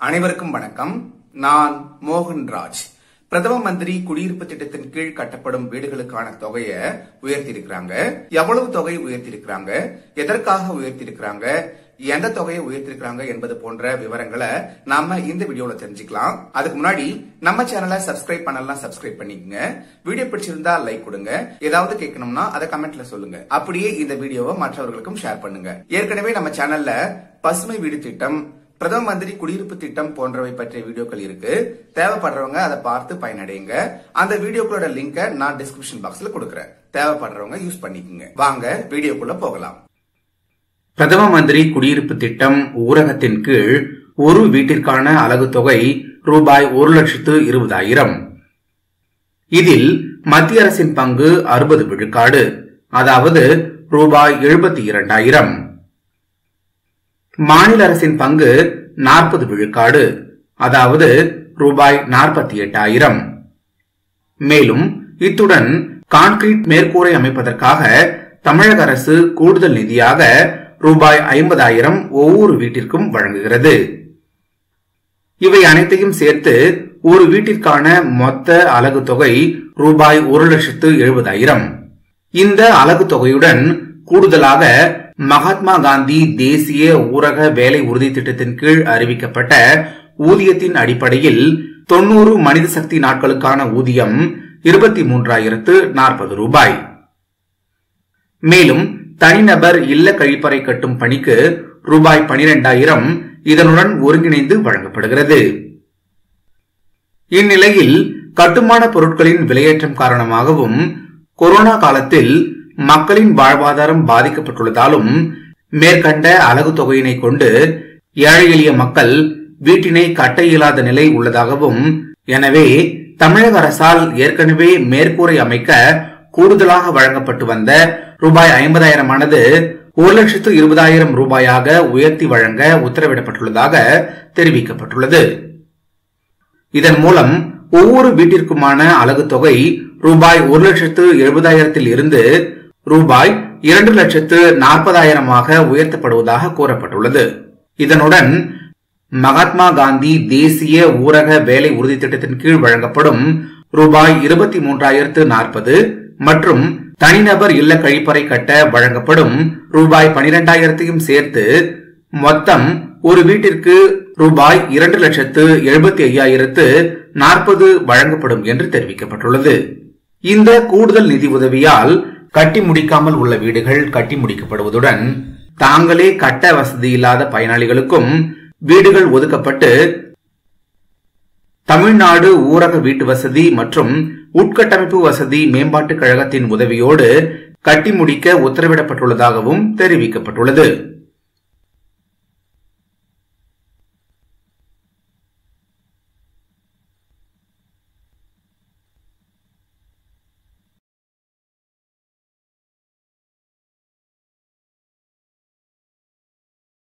அனைவருக்கும் வணக்கம் நான் மோகன்ராஜ் பிரதம மந்திரி குடியிருப்பு திட்டத்தின் கீழ் கட்டப்படும் வீடுகளுக்கான தொகையை உயர்த்தியிருக்கிறாங்க எவ்வளவு தொகை உயர்த்தியிருக்கிறாங்க எதற்காக உயர்த்தியிருக்கிறாங்க எந்த தொகையை உயர்த்திருக்கிறாங்க என்பது போன்ற விவரங்களை நாம இந்த வீடியோல தெரிஞ்சுக்கலாம் அதுக்கு முன்னாடி நம்ம சேனலை சப்ஸ்கிரைப் பண்ணலாம் சப்ஸ்கிரைப் பண்ணிக்கங்க வீடியோ பிடிச்சிருந்தா லைக் கொடுங்க ஏதாவது கேட்கணும்னா அதை கமெண்ட்ல சொல்லுங்க அப்படியே இந்த வீடியோவை மற்றவர்களுக்கும் ஷேர் பண்ணுங்க ஏற்கனவே நம்ம சேனல்ல பசுமை வீடு திட்டம் பிரதம மந்திரி குடியிருப்பு திட்டம் போன்றவை பற்றிய வீடியோக்கள் இருக்கு தேவைப்படுறவங்க அதை பார்த்து பயனடையுங்க அந்த வீடியோக்களோட லிங்கை நான் டிஸ்கிரிப்ஷன் பாக்ஸ்ல கொடுக்கறேன் தேவைப்படுறவங்க யூஸ் பண்ணிக்கோங்க வாங்க வீடியோக்குள்ள போகலாம் பிரதம மந்திரி குடியிருப்பு திட்டம் ஊரகத்தின் கீழ் ஒரு வீட்டிற்கான அலகு தொகை ரூபாய் ஒரு லட்சத்து இருபதாயிரம் இதில் மத்திய அரசின் பங்கு அறுபது விழுக்காடு அதாவது ரூபாய் எழுபத்தி இரண்டாயிரம் மாநில அரசின் பங்கு நாற்பது விழுக்காடு அதாவது ரூபாய் நாற்பத்தி எட்டாயிரம் மேலும் இத்துடன் கான்கிரீட் மேற்கூரை அமைப்பதற்காக தமிழக அரசு கூடுதல் நிதியாக ரூபாய் ஐம்பதாயிரம் ஒவ்வொரு வீட்டிற்கும் வழங்குகிறது இவை அனைத்தையும் சேர்த்து ஒரு வீட்டிற்கான மொத்த அலகு தொகை ரூபாய் ஒரு லட்சத்து எழுபதாயிரம் இந்த அலகு தொகையுடன் கூடுதலாக மகாத்மா காந்தி தேசிய ஊரக வேலை உறுதி திட்டத்தின் கீழ் அறிவிக்கப்பட்ட ஊதியத்தின் அடிப்படையில் தொன்னூறு மனித சக்தி நாட்களுக்கான ஊதியம் இருபத்தி மூன்றாயிரத்து நாற்பது ரூபாய் மேலும் தனிநபர் இல்ல கழிப்பறை கட்டும் பணிக்கு ரூபாய் பனிரெண்டாயிரம் இதனுடன் ஒருங்கிணைந்து வழங்கப்படுகிறது இந்நிலையில் கட்டுமான பொருட்களின் விலையேற்றம் காரணமாகவும் கொரோனா காலத்தில் மக்களின் வாழ்வாதாரம் பாதிக்கப்பட்டுள்ளதாலும் மேற்கண்ட அலகு தொகையினை கொண்டு ஏழை எளிய மக்கள் வீட்டினை கட்ட இயலாத நிலை உள்ளதாகவும் எனவே தமிழக அரசால் ஏற்கனவே மேற்கூரை அமைக்க கூடுதலாக வழங்கப்பட்டு வந்த ரூபாய் ஐம்பதாயிரம் ஆனது ஒரு லட்சத்து இருபதாயிரம் ரூபாயாக உயர்த்தி வழங்க உத்தரவிடப்பட்டுள்ளதாக தெரிவிக்கப்பட்டுள்ளது இதன் மூலம் ஒவ்வொரு வீட்டிற்குமான அலகு தொகை ரூபாய் ஒரு லட்சத்து எழுபதாயிரத்தில் இருந்து ரூபாய் இரண்டு லட்சத்து நாற்பதாயிரமாக உயர்த்தப்படுவதாக கூறப்பட்டுள்ளது இதனுடன் மகாத்மா காந்தி தேசிய ஊரக வேலை உறுதி திட்டத்தின் கீழ் வழங்கப்படும் ரூபாய் இருபத்தி மூன்றாயிரத்து நாற்பது மற்றும் தனிநபர் இல்ல கழிப்பறை கட்ட வழங்கப்படும் ரூபாய் பனிரெண்டாயிரத்தையும் சேர்த்து மொத்தம் ஒரு வீட்டிற்கு ரூபாய் இரண்டு லட்சத்து எழுபத்தி ஐயாயிரத்து நாற்பது வழங்கப்படும் என்று தெரிவிக்கப்பட்டுள்ளது இந்த கூடுதல் நிதி உதவியால் கட்டி முடிக்காமல் உள்ள வீடுகள் கட்டி முடிக்கப்படுவதுடன் தாங்களே கட்ட வசதி இல்லாத பயனாளிகளுக்கும் வீடுகள் ஒதுக்கப்பட்டு தமிழ்நாடு ஊரக வீட்டு வசதி மற்றும் உட்கட்டமைப்பு வசதி மேம்பாட்டுக் கழகத்தின் உதவியோடு கட்டி முடிக்க உத்தரவிடப்பட்டுள்ளதாகவும் தெரிவிக்கப்பட்டுள்ளது